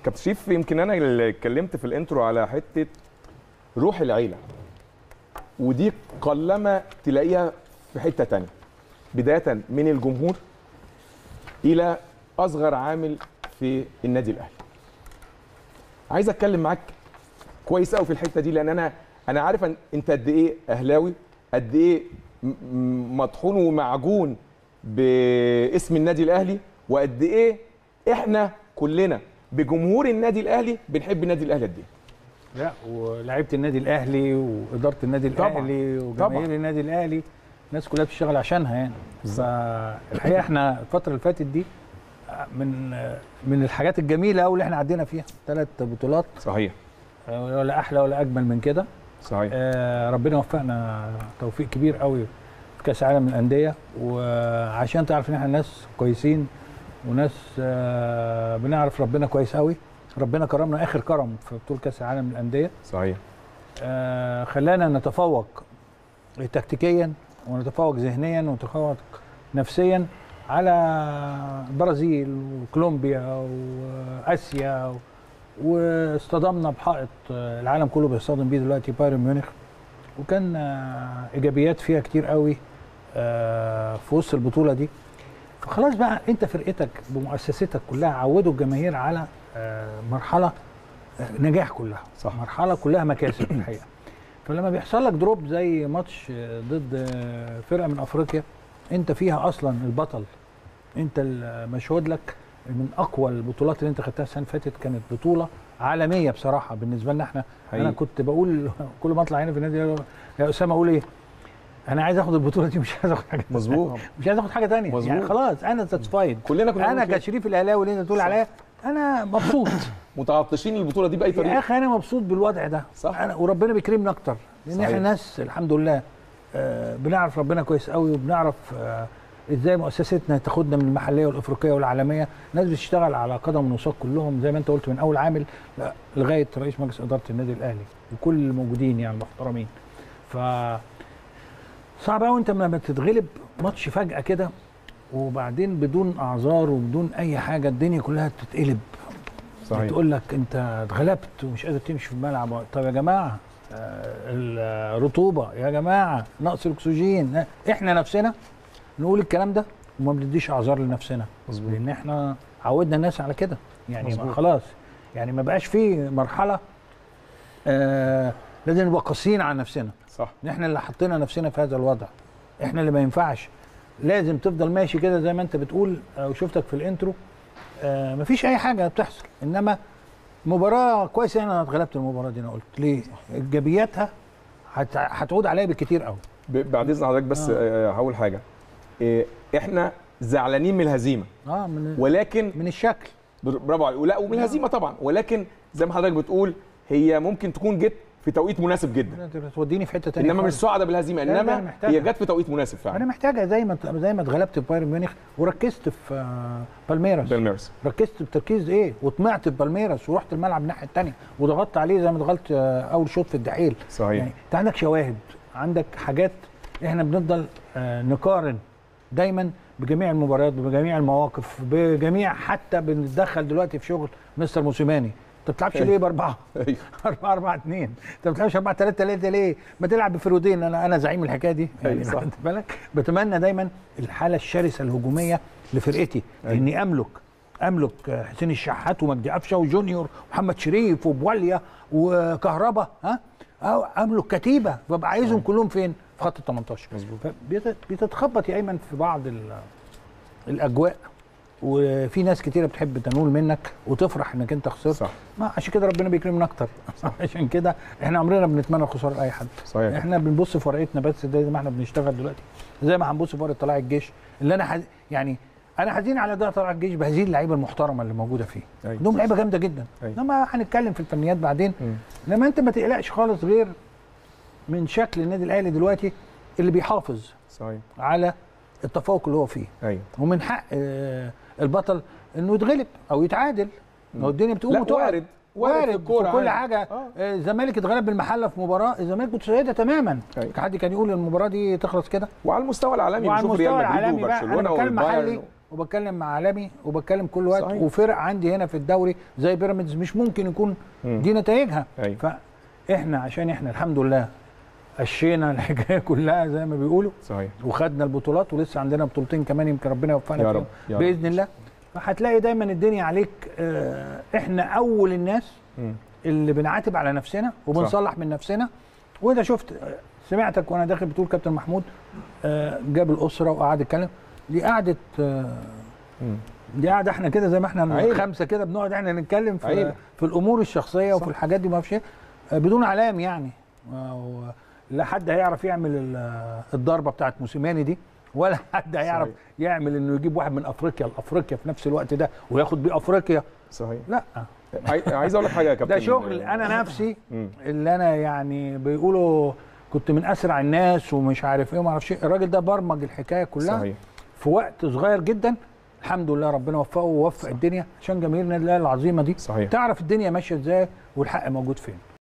كابتن شريف يمكن انا اللي اتكلمت في الانترو على حته روح العيله ودي قلما تلاقيها في حته تانية بدايه من الجمهور الى اصغر عامل في النادي الاهلي عايز اتكلم معاك كويس قوي في الحته دي لان انا انا عارف ان انت قد ايه اهلاوي قد ايه م- م- مطحون ومعجون باسم النادي الاهلي وقد ايه احنا كلنا بجمهور النادي الاهلي بنحب النادي الاهلي قد ايه لا ولاعيبه النادي الاهلي واداره النادي طبعاً. الاهلي طبعاً. وجماهير النادي الاهلي الناس كلها بتشتغل عشانها يعني فالحقيقه احنا الفتره اللي فاتت دي من من الحاجات الجميله قوي اللي احنا عدينا فيها ثلاث بطولات صحيح ولا احلى ولا اجمل من كده صحيح آه، ربنا وفقنا توفيق كبير قوي في كاس العالم للانديه وعشان تعرف ان احنا ناس كويسين وناس آه، بنعرف ربنا كويس قوي ربنا كرمنا اخر كرم في بطوله كاس العالم للانديه صحيح آه، خلانا نتفوق تكتيكيا ونتفوق ذهنيا ونتفوق نفسيا على البرازيل وكولومبيا واسيا و- واصطدمنا بحائط آه، العالم كله بيصطدم بيه دلوقتي بايرن ميونخ وكان آه، ايجابيات فيها كتير قوي آه، في وسط البطوله دي فخلاص بقى انت فرقتك بمؤسستك كلها عودوا الجماهير على آه، مرحله آه، نجاح كلها صح. مرحله كلها مكاسب الحقيقه فلما بيحصل لك دروب زي ماتش آه، ضد آه، فرقه من افريقيا انت فيها اصلا البطل انت المشهود لك من اقوى البطولات اللي انت خدتها السنه اللي فاتت كانت بطوله عالميه بصراحه بالنسبه لنا احنا حقيقي. انا كنت بقول كل ما اطلع هنا في النادي يا اسامه اقول ايه انا عايز اخد البطوله دي مش عايز اخد حاجه مظبوط مش عايز اخد حاجه ثانيه مظبوط. يعني خلاص انا ساتسفايد كلنا كنا انا بنقول كده. كشريف الاهلاوي اللي انت بتقول صح. عليا انا مبسوط متعطشين البطوله دي باي يا طريقه اخي انا مبسوط بالوضع ده صح. أنا وربنا بيكرمنا اكتر لان صحيح. احنا ناس الحمد لله آه، بنعرف ربنا كويس قوي وبنعرف آه، ازاي مؤسستنا تاخدنا من المحليه والافريقيه والعالميه ناس بتشتغل على قدم وساق كلهم زي ما انت قلت من اول عامل ل- لغايه رئيس مجلس اداره النادي الاهلي وكل الموجودين يعني محترمين ف صعب قوي انت لما تتغلب ماتش فجاه كده وبعدين بدون اعذار وبدون اي حاجه الدنيا كلها تتقلب صحيح بتقول لك انت اتغلبت ومش قادر تمشي في الملعب طب يا جماعه آه، الرطوبه يا جماعه نقص الاكسجين احنا نفسنا نقول الكلام ده وما بنديش اعذار لنفسنا مظبوط لان احنا عودنا الناس على كده يعني ما مظبوط. خلاص يعني ما بقاش في مرحله آه لازم نبقى قاسيين على نفسنا صح ان احنا اللي حطينا نفسنا في هذا الوضع احنا اللي ما ينفعش لازم تفضل ماشي كده زي ما انت بتقول او شفتك في الانترو آه مفيش اي حاجه بتحصل انما مباراه كويس انا اتغلبت المباراه دي انا قلت ليه ايجابياتها هت- هتعود عليا بالكتير قوي ب- بعد اذن حضرتك بس آه، هقول حاجه إيه، احنا زعلانين من الهزيمه اه من ولكن من الشكل بر- برافو عليك ولا ومن الهزيمه طبعا ولكن زي ما حضرتك بتقول هي ممكن تكون جت في توقيت مناسب جدا توديني في حته ثانيه انما مش سعداء بالهزيمه لا، لا، انما أنا محتاجها. هي جت في توقيت مناسب انا فعلا محتاجه زي ما زي ما اتغلبت في بايرن ميونخ وركزت في آه، بالميراس بالميرس ركزت بتركيز ايه وطمعت في بالميراس ورحت الملعب الناحيه الثانيه وضغطت عليه زي ما ضغطت آه، اول شوط في الدحيل صحيح يعني انت عندك شواهد عندك حاجات احنا بنفضل آه، نقارن دايما بجميع المباريات بجميع المواقف بجميع حتى بنتدخل دلوقتي في شغل مستر موسيماني انت ما بتلعبش ليه باربعه ايوه 4 4 2 انت ما بتلعبش 4 3 3 ليه؟ ما تلعب بفرودين انا انا زعيم الحكايه دي أيوة صح. خدت بالك بتمنى دايما الحاله الشرسه الهجوميه لفرقتي أيوة. اني املك املك حسين الشحات ومجدي قفشه وجونيور ومحمد شريف وبواليا وكهربا ها أو املك كتيبه ببقى عايزهم كلهم فين؟ في خط ال 18 مظبوط فبتتخبط يا ايمن في بعض ال- الاجواء وفي ناس كتيره بتحب تنول منك وتفرح انك انت خسرت صح ما عشان كده ربنا بيكرمنا اكتر عشان كده احنا عمرنا ما بنتمنى الخساره لاي حد صحيح احنا بنبص في ورقتنا بس زي ما احنا بنشتغل دلوقتي زي ما هنبص في ورقه طلائع الجيش اللي انا حز... يعني انا حزين على ده طلائع الجيش بهذه اللعيبه المحترمه اللي موجوده فيه أيوة. عندهم لعيبه جامده جدا أيوة. انما هنتكلم في الفنيات بعدين مم. انما انت ما تقلقش خالص غير من شكل النادي الاهلي دلوقتي اللي بيحافظ صحيح على التفوق اللي هو فيه ايوه ومن حق آه، البطل انه يتغلب او يتعادل ما هو الدنيا بتقوم لا وتقع وارد وارد في الكوره في كل عادي. حاجه آه. آه، الزمالك اتغلب بالمحله في مباراه الزمالك متسيده تماما أيوة. حد كان يقول المباراه دي تخلص كده وعلى المستوى العالمي وعلى بنشوف ريال المستوى مدريد العالمي بقى، أنا وبرشلونه بتكلم والبايرن محلي. وبتكلم مع عالمي وبتكلم كل وقت صحيح. وفرق عندي هنا في الدوري زي بيراميدز مش ممكن يكون مم. دي نتائجها ايوه فاحنا عشان احنا الحمد لله قشينا الحكايه كلها زي ما بيقولوا صحيح وخدنا البطولات ولسه عندنا بطولتين كمان يمكن ربنا يوفقنا يا فيهم رب يا رب باذن الله فهتلاقي دايما الدنيا عليك آه، احنا اول الناس مم. اللي بنعاتب على نفسنا وبنصلح من نفسنا وانت شفت آه، سمعتك وانا داخل بتقول كابتن محمود آه، جاب الاسره وقعد يتكلم دي قعده آه، مم. دي قاعده احنا كده زي ما احنا عيلة. خمسه كده بنقعد احنا نتكلم في عيلة. في الامور الشخصيه صح. وفي الحاجات دي ما اعرفش ايه آه، بدون علام يعني آه، لا حد هيعرف يعمل ال- الضربه بتاعت موسيماني دي ولا حد هيعرف صحيح. يعمل انه يجيب واحد من افريقيا لافريقيا في نفس الوقت ده وياخد بيه افريقيا صحيح لا عاي- عايز اقول لك حاجه يا كابتن ده شغل انا نفسي مم. اللي انا يعني بيقولوا كنت من اسرع الناس ومش عارف ايه وما اعرفش إيه. الراجل ده برمج الحكايه كلها صحيح في وقت صغير جدا الحمد لله ربنا وفقه ووفق الدنيا عشان جماهير النادي الاهلي العظيمه دي صحيح تعرف الدنيا ماشيه ازاي والحق موجود فين